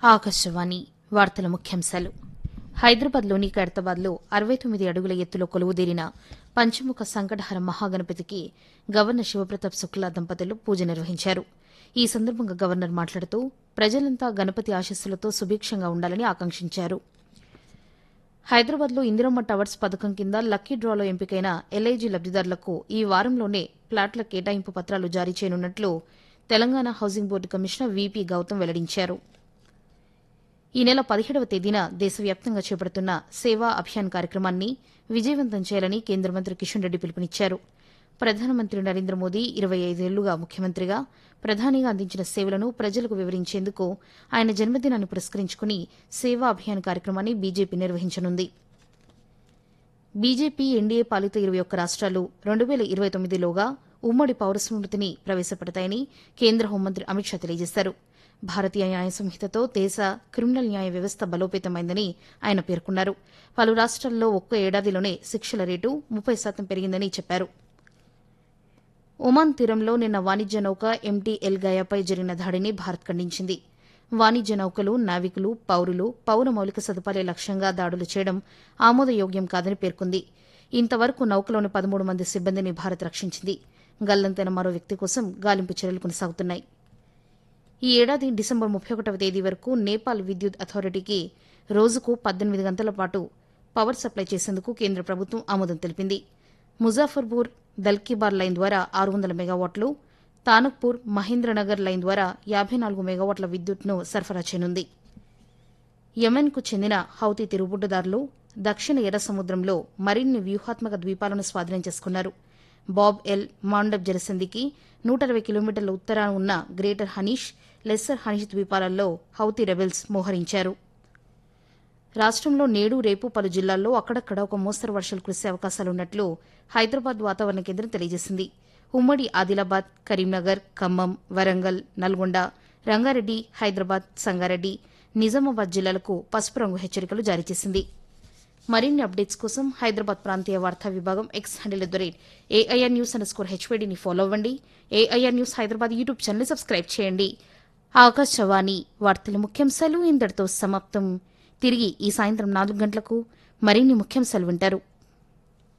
ఆకాశవాణి వార్తల ముఖ్యాంశాలు హైదరాబాద్లోని ఖైరతాబాద్లో అరవై తొమ్మిది అడుగుల ఎత్తులో కొలువుదీరిన పంచముఖ సంకటహర మహాగణపతికి గవర్నర్ శివప్రతాప్ శుక్లా దంపతులు పూజ నిర్వహించారు ఈ సందర్భంగా గవర్నర్ మాట్లాడుతూ ప్రజలంతా గణపతి ఆశస్సులతో సుభిక్షంగా ఉండాలని ఆకాంక్షించారు హైదరాబాద్లో ఇందిరమ్మ టవర్స్ పథకం కింద లక్కీ డ్రాలో ఎంపికైన ఎల్ఐజీ లబ్దిదారులకు ఈ వారంలోనే ప్లాట్ల కేటాయింపు పత్రాలు జారీ చేయనున్నట్లు Telangana housing board commissioner VP Gautam వెల్లడించారు ఈ నెల పదిహేడవ తేదీన దేశవ్యాప్తంగా చేపడుతున్న సేవా అభియాన్ కార్యక్రమాన్ని విజయవంతం చేయాలని కేంద్ర మంత్రి కిషన్ రెడ్డి పిలుపునిచ్చారు ప్రధానమంత్రి నరేంద్ర మోదీ ఇరవై ఐదేళ్లుగా ముఖ్యమంత్రిగా ప్రధానిగా అందించిన సేవలను ప్రజలకు వివరించేందుకు ఆయన జన్మదినాన్ని పురస్కరించుకుని సేవా అభియాన్ కార్యక్రమాన్ని బీజేపీ నిర్వహించనుంది బీజేపీ ఎన్డీఏ పాలిత ఇరవై ఒక్క రాష్ట్రాలు రెండు వేల ఇరవై తొమ్మిదిలోగా ఉమ్మడి పౌర స్మృతిని ప్రవేశపెడతాయని కేంద్ర హోంమంత్రి అమిత్ షా తెలియజేశారు భారతీయ న్యాయ సంహితతో దేశ క్రిమినల్ న్యాయ వ్యవస్థ బలోపేతమైందని ఆయన పేర్కొన్నారు పలు రాష్ట్రాల్లో ఒక్క ఏడాదిలోనే శిక్షల రేటు ముప్పై శాతం పెరిగిందని చెప్పారు ఒమాన్ తీరంలో నిన్న వాణిజ్య నౌక ఎంటీ ఎల్ గయాపై జరిగిన దాడిని భారత్ ఖండించింది వాణిజ్య నౌకలు నావికులు పౌరులు పౌర మౌలిక సదుపాయాల లక్ష్యంగా దాడులు చేయడం ఆమోదయోగ్యం కాదని పేర్కొంది ఇంతవరకు నౌకలోని పదమూడు మంది సిబ్బందిని భారత్ రక్షించింది గల్లంతైన మరో వ్యక్తి కోసం గాలింపు చర్యలు కొనసాగుతున్నాయి ఈ ఏడాది డిసెంబర్ ముప్పై ఒకటవ తేదీ వరకు నేపాల్ విద్యుత్ అథారిటీకి రోజుకు పద్దెనిమిది గంటల పాటు పవర్ సప్లై చేసేందుకు కేంద్ర ప్రభుత్వం ఆమోదం తెలిపింది ముజాఫర్పూర్ దల్కీబార్ లైన్ ద్వారా ఆరు వందల మెగావాట్లు తానక్పూర్ మహేంద్రనగర్ లైన్ ద్వారా యాభై నాలుగు మెగావాట్ల విద్యుత్ను సరఫరా చేయనుంది యెమెన్కు చెందిన హౌతీ తిరుగుబుడ్డుదారులు దక్షిణ ఎర్ర సముద్రంలో మరిన్ని వ్యూహాత్మక ద్వీపాలను స్వాధీనం చేసుకున్నారు బాబ్ ఎల్ మాండబ్ జలసంధికి నూట అరవై కిలోమీటర్ల ఉత్తరాన ఉన్న గ్రేటర్ హనీష్ లెస్సర్ హనీష్ ద్వీపాలలో హౌతీ రెబెల్స్ మోహరించారు రాష్ట్రంలో నేడు రేపు పలు జిల్లాల్లో అక్కడక్కడ ఒక మోస్తరు వర్షాలు కురిసే అవకాశాలున్నట్లు హైదరాబాద్ వాతావరణ కేంద్రం తెలియజేసింది ఉమ్మడి ఆదిలాబాద్ కరీంనగర్ ఖమ్మం వరంగల్ నల్గొండ రంగారెడ్డి హైదరాబాద్ సంగారెడ్డి నిజామాబాద్ జిల్లాలకు పసుపు రంగు హెచ్చరికలు జారీ చేసింది మరిన్ని అప్డేట్స్ కోసం హైదరాబాద్ ప్రాంతీయ వార్తా విభాగం X handle at the rate AIR news underscore హెచ్వైడీని ఫాలో అవ్వండి AIR news Hyderabad YouTube channel subscribe చేయండి ఆకాశవాణి వార్తల ముఖ్యాంశాలు ఇంతటితో సమాప్తం తిరిగి ఈ సాయంత్రం నాలుగు గంటలకు మరిన్ని ముఖ్యాంశాలు వింటారు